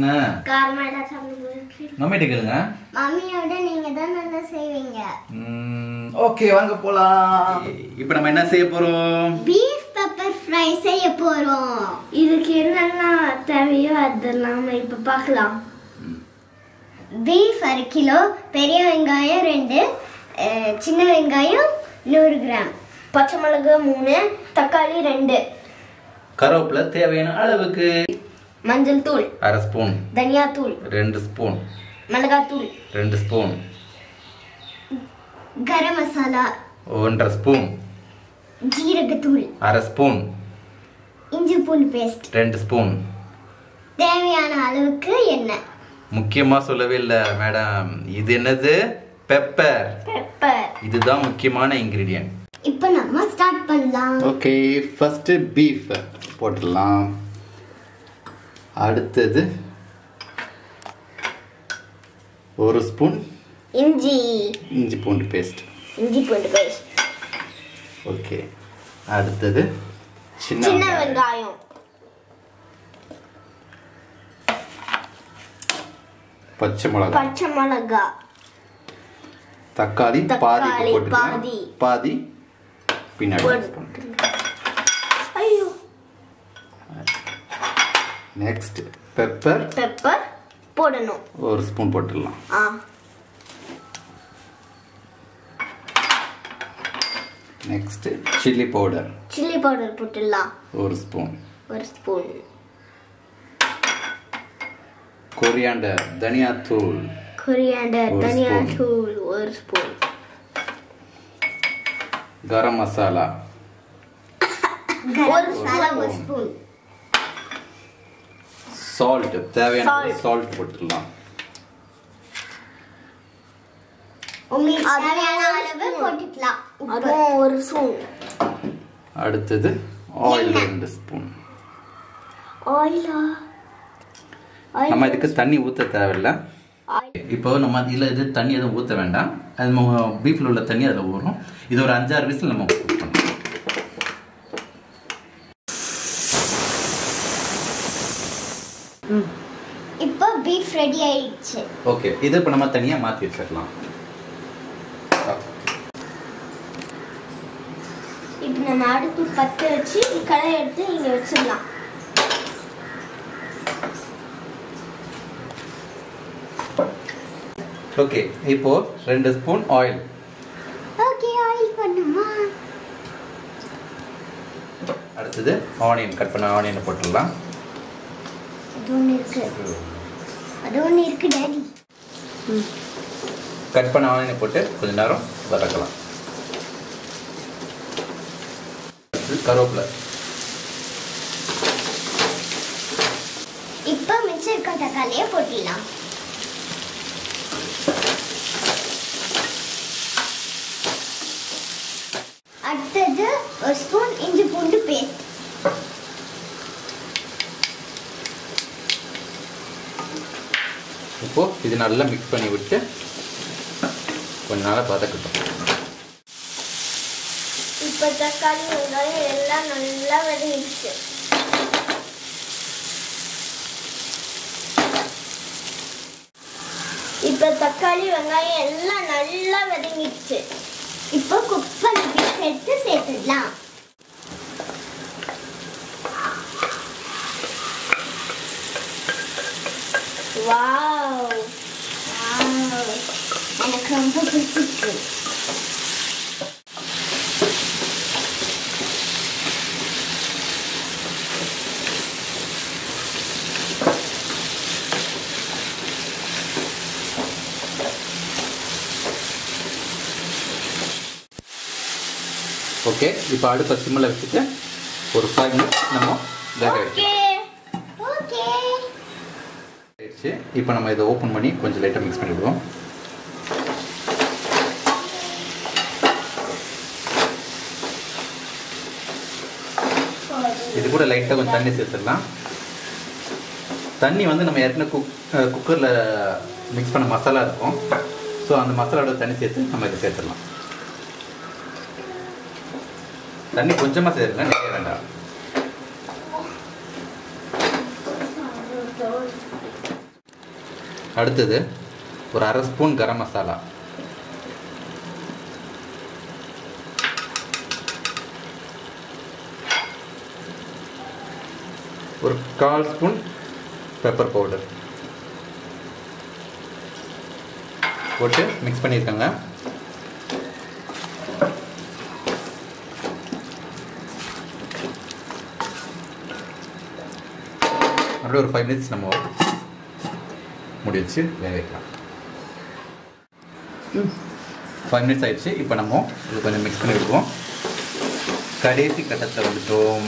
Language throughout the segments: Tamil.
பிரச்சனை காரமா ஏதாச்சும் சாப்பிடும்போது நம்மகிட்ட கேளுங்க மம்மியோட நீங்க தான் நல்லா செய்வீங்க ஓகே வாங்க போலாம் இப்போ நம்ம என்ன செய்ய போறோம் பீஃப் பெப்பர் ஃப்ரை செய்ய போறோம் இதுக்கு என்னென்ன தேவையோ அதெல்லாம் நம்ம இப்ப பார்க்கலாம் பீஃப் அரை கிலோ பெரிய வெங்காயம் ரெண்டு அஹ், சின்ன வெங்காயம் நூறு கிராம் பச்சை மிளகு மூணு தக்காளி ரெண்டு கருவேப்பிலை தேவையான அளவுக்கு மஞ்சள் தூள் அரை ஸ்பூன் தனியா தூள் ரெண்டு ஸ்பூன் மிளகாய் தூள் ரெண்டு ஸ்பூன் கரம் மசாலா ஒன்றரை ஸ்பூன் ஜீரகத்தூள் அரை ஸ்பூன் இஞ்சி பூண்டு பேஸ்ட் ரெண்டு ஸ்பூன் தேவையான அளவுக்கு எண்ணெய் முக்கியமா சொல்லவே இல்லை மேடம் இது என்னது பெப்பர் பெப்பர் இதுதான் முக்கியமான இன்கிரீடியன்ட் இப்போ நம்ம ஸ்டார்ட் பண்ணலாம் ஓகே ஃபர்ஸ்ட் பீஃப் போட்டுடலாம் அடுத்தது ஒரு ஸ்பூன் இஞ்சி இஞ்சி பூண்டு பேஸ்ட் இஞ்சி பூண்டு பேஸ்ட் ஓகே அடுத்தது சின்ன சின்ன வெங்காயம். வெங்காயம் பச்சை மிளகாய் பச்சை மிளகா தக்காளி பாதி தக்காளி போட்டுக்கலாம் பாதி. பாதி பின்னாடி போட்டு. ஐயோ நெக்ஸ்ட் பெப்பர் பெப்பர் போடணும் ஒரு ஸ்பூன் போட்டுடலாம் ஆ next chilli powder chilli powder போட்டுடலாம் ஒரு ஸ்பூன் ஒரு ஸ்பூன் கொரியாண்டர் தனியா தூள் கொரியாண்டர் ஒரு தனியா spoon. தூள் ஒரு ஸ்பூன் கரம் மசாலா ஒரு ஸ்பூன் ஒரு ஸ்பூன் சால்ட் தேவையான Salt. சால்ட் போட்டுடலாம் உங்களுக்கு தேவையான அளவு போட்டுக்கலாம் அதுவும் ஒரு ஸ்பூன் அடுத்தது ஆயில் ரெண்டு ஸ்பூன் ஆயிலா நம்ம இதுக்கு தண்ணி ஊற்ற தேவையில்ல இப்போ நம்ம இதில் இது தண்ணி எதுவும் ஊற்ற வேண்டாம் அது நம்ம பீஃபில் உள்ள தண்ணி அதில் ஊறும் இது ஒரு அஞ்சாறு விசில் நம்ம cook பண்ணணும் இப்போ பீஃப் ரெடி ஆயிடுச்சு ஓகே இது இப்போ நம்ம தனியாக மாற்றி வச்சிடலாம் இப்போ நம்ம அடுப்பு பற்ற வச்சு கடாய் எடுத்து இங்க வச்சிடலாம் ஓகே இப்போ ரெண்டு ஸ்பூன் ஆயில் ஓகே ஆயில் பண்ணுமா அடுத்தது ஆனியன் கட் பண்ண ஆனியனை போட்டுடலாம் அது ஒன்று இருக்கு அது ஒன்று இருக்கு டேடி கட் பண்ண ஆனியனை போட்டு கொஞ்ச நேரம் வதக்கலாம் அடுத்து கருவேப்பிலை இப்போ மிச்சம் இருக்க தக்காளியை போட்டுடலாம் அடுத்தது ஒரு ஸ்பூன் இஞ்சி பூண்டு பேஸ்ட் இப்போ இது நல்லா மிக்ஸ் பண்ணி விட்டு கொஞ்ச நாளாக வதக்கட்டும் இப்போ தக்காளி வெங்காயம் எல்லாம் நல்லா வதங்கிடுச்சு இப்போ தக்காளி வெங்காயம் எல்லாம் நல்லா வதங்கிடுச்சு இப்போ குக் பண்ண பீஸ் எடுத்து சேர்த்துடலாம் வாவ் வாவ் எனக்கு ரொம்ப பிடிச்சிருக்கு ஓகே இப்போ அடுப்பை சிம்மில் வச்சுட்டு ஒரு ஃபைவ் மினிட்ஸ் நம்ம வேக வைக்கலாம் ஓகே ஓகே ஆயிடுச்சு இப்போ நம்ம இதை ஓப்பன் பண்ணி கொஞ்சம் லைட்டாக மிக்ஸ் பண்ணிவிடுவோம் இது கூட லைட்டாக கொஞ்சம் தண்ணி சேர்த்துடலாம் தண்ணி வந்து நம்ம ஏற்கனவே குக் குக்கரில் மிக்ஸ் பண்ண மசாலா இருக்கும் ஸோ அந்த மசாலாவோட தண்ணி சேர்த்து நம்ம இதை சேர்த்துடலாம் தண்ணி கொஞ்சமாக சேருங்க நிறைய வேண்டாம் அடுத்தது ஒரு அரை ஸ்பூன் கரம் மசாலா ஒரு கால் ஸ்பூன் பெப்பர் பவுடர் போட்டு மிக்ஸ் பண்ணியிருக்கேங்க அப்படியே ஒரு ஃபைவ் மினிட்ஸ் நம்ம மூடி வச்சு வேக வைக்கலாம் ஃபைவ் மினிட்ஸ் ஆயிடுச்சு இப்போ நம்ம இது கொஞ்சம் மிக்ஸ் பண்ணி விடுவோம் கடைசி கட்டத்தில் வந்துட்டோம்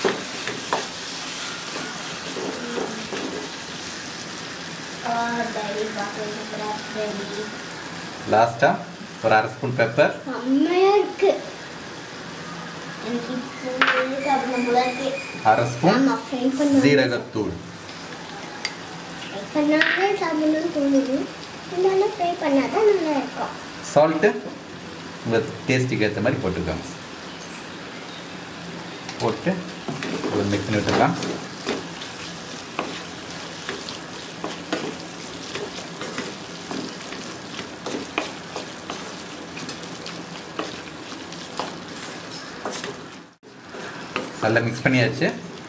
லாஸ்ட்டாக ஒரு அரை ஸ்பூன் பெப்பர் செம்மையா இருக்கு எனக்கு இப்போ சாப்பிடணும் போல இருக்கு அரை ஸ்பூன் ஆமா ஃப்ரை பண்ண ஜீரகத்தூள் ஃப்ரை பண்ணாலே சாப்பிடணும்னு தோணுது இருந்தாலும் ஃப்ரை பண்ணாதான் நல்லா இருக்கும் சால்ட்டு உங்கள் டேஸ்ட்டுக்கு ஏற்ற மாதிரி போட்டுக்கோங்க போட்டு ஒரு மிக்ஸ் பண்ணி விட்டுக்கலாம் நல்லா மிக்ஸ் பண்ணியாச்சு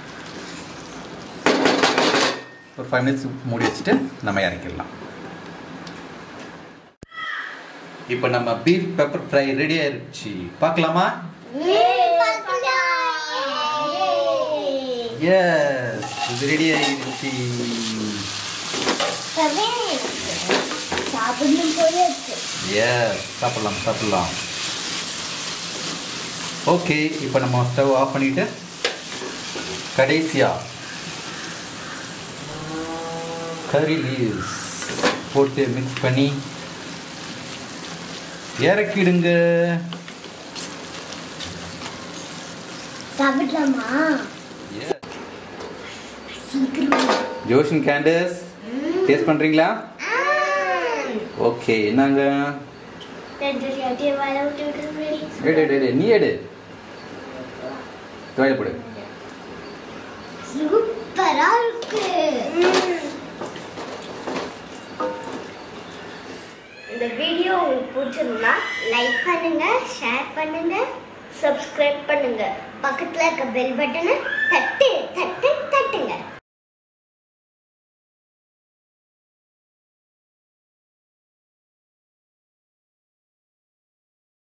ஒரு ஃபைவ் மினிட்ஸ் மூடி வச்சுட்டு நம்ம இறக்கிடலாம் இப்போ நம்ம பீஃப் பெப்பர் ஃப்ரை ரெடி ஆயிருச்சு பார்க்கலாமா எஸ் இது ரெடி ஆயிருச்சு சாப்பிடணும் போல இருக்கு எஸ் சாப்பிடலாம் சாப்பிடலாம் ஓகே இப்போ நம்ம ஸ்டவ் ஆஃப் பண்ணிட்டு கடைசியா கறி லீவ்ஸ் போட்டு மிக்ஸ் பண்ணி இறக்கிடுங்க சாப்பிடலாமா சீக்கிரம் ஜோஷன் கேண்டஸ் டேஸ்ட் பண்றீங்களா ஓகே என்னங்க அப்படியே வாழ விட்டு விட்டு எடு எடு எடு நீ எடு துவையில போடு சூப்பரா இருக்கு இந்த வீடியோ உங்களுக்கு பிடிச்சிருந்தா லைக் பண்ணுங்க ஷேர் பண்ணுங்க சப்ஸ்கிரைப் பண்ணுங்க பக்கத்துல இருக்க பெல் பட்டனை தட்டு தட்டு